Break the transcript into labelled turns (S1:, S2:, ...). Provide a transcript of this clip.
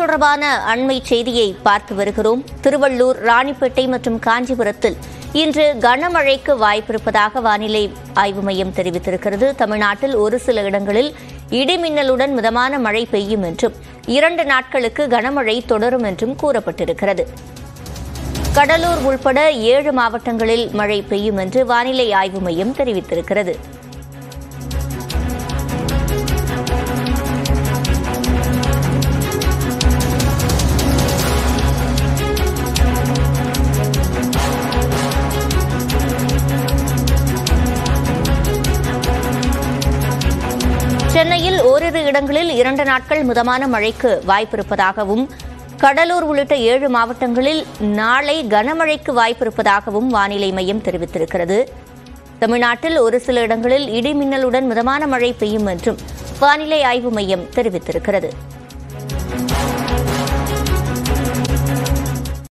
S1: தொடர்பான அண்மை செய்தியை பார்த்து வருகிறோம் திருவள்ளூர் ராணிப்பேட்டை மற்றும் காஞ்சிபுரத்தில் இன்று கனமழைக்கு வாய்ப்பிருப்பதாக வானிலை ஆய்வு மையம் தெரிவித்திருக்கிறது தமிழ்நாட்டில் ஒரு சில இடங்களில் இடிமின்னலுடன் மிதமான மழை பெய்யும் என்றும் இரண்டு நாட்களுக்கு கனமழை தொடரும் என்றும் கூறப்பட்டிருக்கிறது கடலூர் உள்பட ஏழு மாவட்டங்களில் மழை பெய்யும் என்று வானிலை ஆய்வு மையம் தெரிவித்திருக்கிறது சென்னையில் ஓரிரு இடங்களில் இரண்டு நாட்கள் மிதமான மழைக்கு வாய்ப்பிருப்பதாகவும் கடலூர் உள்ளிட்ட ஏழு மாவட்டங்களில் நாளை கனமழைக்கு வாய்ப்பிருப்பதாகவும் வானிலை மையம் தெரிவித்திருக்கிறது தமிழ்நாட்டில் ஒரு சில இடங்களில் இடி மின்னலுடன் மிதமான மழை பெய்யும் என்றும் வானிலை ஆய்வு மையம் தெரிவித்திருக்கிறது